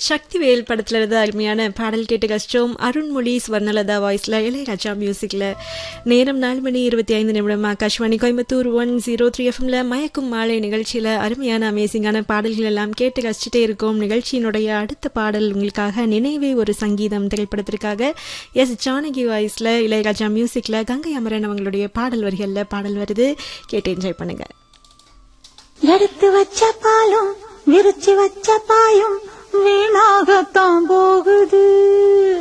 சக்திவேல் படத்துல இருந்து அருமையான பாடல் கேட்டு கஷ்டம் அருண்மொழி ஸ்வர்ணலதா வாய்ஸ்ல இளையராஜா மியூசிக்ல நேரம் நாலு மணி இருபத்தி ஐந்து நிமிடம் Akashvani Coimbatore one zero three எஃப்எம்ல மயக்கும் மாலை நிகழ்ச்சியில அருமையான அமேசிங்கான பாடல்கள் எல்லாம் கேட்டு கஷ்டிட்டே இருக்கும் நிகழ்ச்சியினுடைய அடுத்த பாடல் உங்களுக்காக நினைவே ஒரு சங்கீதம் திரைப்படத்திற்காக எஸ் ஜானகி வாய்ஸ்ல இளையராஜா மியூசிக்ல கங்கை அமரன் அவங்களுடைய பாடல் வரிகள்ல பாடல் வருது கேட்டு என்ஜாய் பண்ணுங்க எடுத்து வச்ச பாலும் விரிச்சு வச்ச பாயும் வீணாகத்தான் போகுது